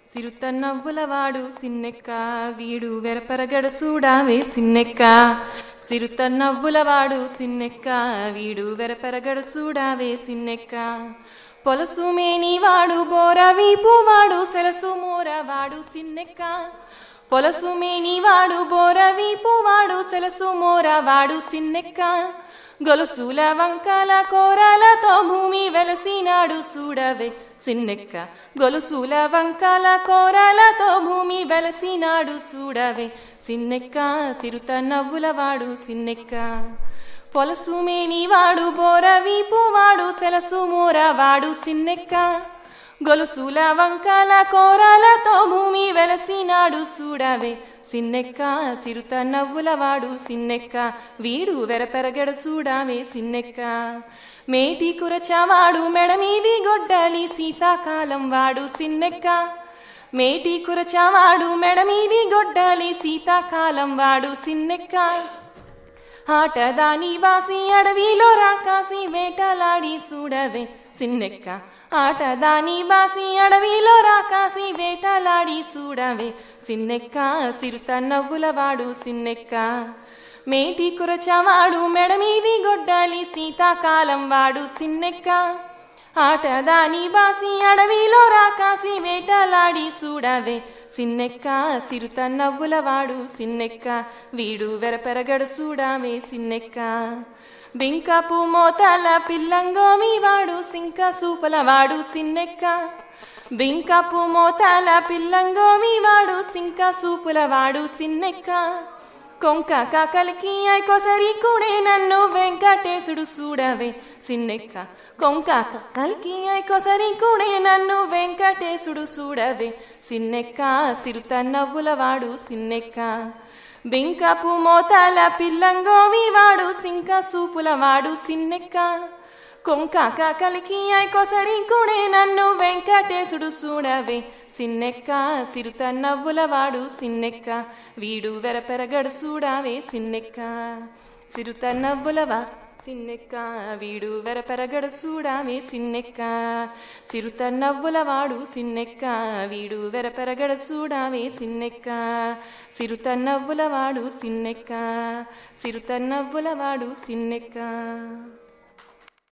సిరుత నవ్వులవాడు సిన్నెక్క వీడు వెరపరగడ సూడావే సిన్నెక్క సిరుత నవ్వులవాడు సిన్నెక్క వీడు వెరపరగడ సూడావే సిన్నెక్క పొలసు మేనివాడు బోర వీపువాడు సెలసు మోరవాడు సిన్నెక్క పొలసు మేనివాడు బోర వీపువాడు సెలసు మోరవాడు సిన్నెక్క గొలుసుల వంకల కోరలతో భూమి వెలసినాడు చూడవే సిన్నెక్క గొలుసుల వంకల కోరలతో భూమి వెలసినాడు చూడవే సిన్నెక్క సిరుత నవ్వులవాడు సిన్నెక్క పొలసు మేనివాడు బోర వీపువాడు సెలసు మోరవాడు సిన్నెక్క గొలుసుల వంకల కోరలతో భూమి వెలసినాడు చూడవే సిన్నెక్క సిరుత నవ్వులవాడు సిన్నెక్క వీడు వెరపెరగడ చూడావే సిన్నెక్క మేటి కురచవాడు మెడమీది గొడ్డలి శీతాకాలం వాడు సిన్నెక్క మేటి కురచవాడు మెడమీది గొడ్డలి శీతాకాలం వాడు సిన్నెక్క ఆటదాని వాసి అడవిలో రాకాసి వేటలాడి చూడవే సిన్నెక్క ఆటదాని వాసి అడవిలో రాకాసి వేటలాడి చూడవే సిన్నెక్క సిరుత నవ్వులవాడు సిన్నెక్క మేటి కురచవాడు మెడమీది గొడ్డలి శీతాకాలం వాడు సిన్నెక్క ఆటదాని బాసి అడవిలో రాకాసి వేటలాడి చూడవే సిన్నెక్క సిరుత నవ్వులవాడు సిన్నెక్క వీడు వెరపెరగడు చూడావే సిన్నెక్క బింకపు మోతల పిల్లంగోమి వాడు సింక సూపలవాడు సిన్నెక్క బింకపు మోతల పిల్లంగోమి వాడు సింక సూపులవాడు సిన్నెక్క కొంక కాకలికి ఐకోసరి కూడే నన్ను వెంకటేశుడు చూడవే సిన్నెక్క కొంక కాకలికి ఐకోసరి కూడే నన్ను వెంకటేశుడు చూడవే సిన్నెక్క సిరుత నవ్వులవాడు సిన్నెక్క బింకపు మోతాల పిల్లంగోవి వాడు సింక సూపులవాడు సిన్నెక్క కొంక కాకలికి ఐకోసరి కూడే నన్ను వెంకటేశుడు చూడవే సిన్నెక్క సిరుత నవ్వులవాడు సిన్నెక్క వీడు వెరపెరగడు చూడావే సిన్నెక్క సిరుత నవ్వులవా సిన్నెక్క వీడు వెరపెరగడు చూడావే సిన్నెక్క సిరుత నవ్వులవాడు సిన్నెక్క వీడు వెరపెరగడు చూడావే సిన్నెక్క సిరుత నవ్వులవాడు సిన్నెక్క సిరుత నవ్వులవాడు సిన్నెక్క